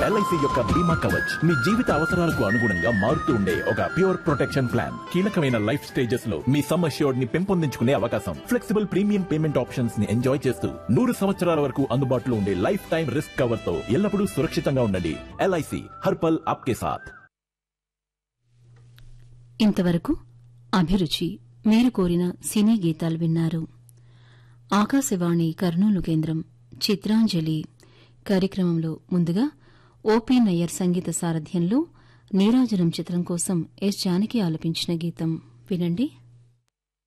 LIC యొక్క బీమా కవచ్ మీ జీవిత అవసరాలకు అనుగుణంగా మారుతూ ఉండే ఒక ప్యూర్ ప్రొటెక్షన్ ప్లాన్ కీలకమైన లైఫ్ స్టేజెస్ లో మీ సమ్ అష్యూర్డ్ ని పెంపొందించుకునే అవకాశం ఫ్లెక్సిబుల్ ప్రీమియం పేమెంట్ ఆప్షన్స్ ని ఎంజాయ్ చేస్తూ నూరు సంవత్సరాల వరకు అందుబాటులో ఉండే లైఫ్ టైం రిస్క్ కవర్ తో ఎల్లప్పుడూ సురక్షితంగా ఉండండి ఎల్ఐసి హర్పల్ ఆప్కే సాథ్ ఇంతవరకు అభిరుచి మీరు కోరిన సినీ గీతాలు విన్నారు ఆకాశవాణి కర్నూలు కేంద్రం చిత్రాంజలి కార్యక్రమంలో ముందుగా ఓపీ నయ్యర్ సంగీత సారథ్యంలో నీరాజనం చిత్రం కోసం ఎస్ జానకి ఆలపించిన గీతం వినండి